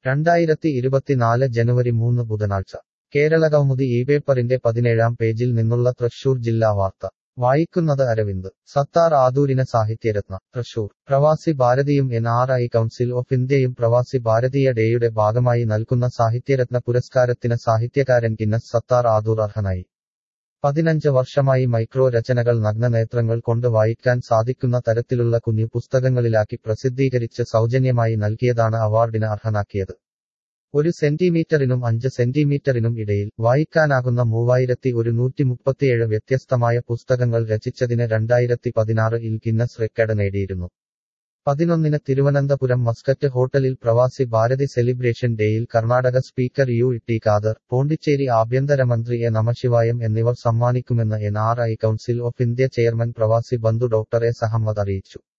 രണ്ടായിരത്തി ഇരുപത്തിനാല് ജനുവരി മൂന്ന് ബുധനാഴ്ച കേരളകൗമുദി ഈ പേപ്പറിന്റെ പതിനേഴാം പേജിൽ നിന്നുള്ള തൃശൂർ ജില്ലാ വാർത്ത വായിക്കുന്നത് അരവിന്ദ് സത്താർ ആദൂരിന് സാഹിത്യരത്ന തൃശൂർ പ്രവാസി ഭാരതിയും N R I council of ഇന്ത്യയും പ്രവാസി ഭാരതീയ ഡേയുടെ ഭാഗമായി നൽകുന്ന സാഹിത്യരത്ന പുരസ്കാരത്തിന് സാഹിത്യകാരൻ ഗിന്നസ് സത്താർ ആദൂർ അർഹനായി പതിനഞ്ച് വർഷമായി മൈക്രോ രചനകൾ നഗ്നനേത്രങ്ങൾ കൊണ്ട് വായിക്കാൻ സാധിക്കുന്ന തരത്തിലുള്ള കുഞ്ഞു പുസ്തകങ്ങളിലാക്കി പ്രസിദ്ധീകരിച്ച് സൗജന്യമായി നൽകിയതാണ് അവാർഡിന് അർഹനാക്കിയത് ഒരു സെന്റിമീറ്ററിനും അഞ്ച് സെന്റിമീറ്ററിനും ഇടയിൽ വായിക്കാനാകുന്ന മൂവായിരത്തി ഒരുന്നൂറ്റി മുപ്പത്തിയേഴ് വ്യത്യസ്തമായ പുസ്തകങ്ങൾ രചിച്ചതിന് രണ്ടായിരത്തി പതിനാറിൽ ഗിന്നസ് റെക്കർഡ് നേടിയിരുന്നു പതിനൊന്നിന് തിരുവനന്തപുരം മസ്കറ്റ് ഹോട്ടലിൽ പ്രവാസി ഭാരതി സെലിബ്രേഷൻ ഡേയിൽ Karnataka speaker U T Khader Pondicherry ആഭ്യന്തരമന്ത്രി എ നമശിവായം എന്നിവർ സമ്മാനിക്കുമെന്ന് N R I council of India chairman Pravasi Bandhu doctor S Ahmed അറിയിച്ചു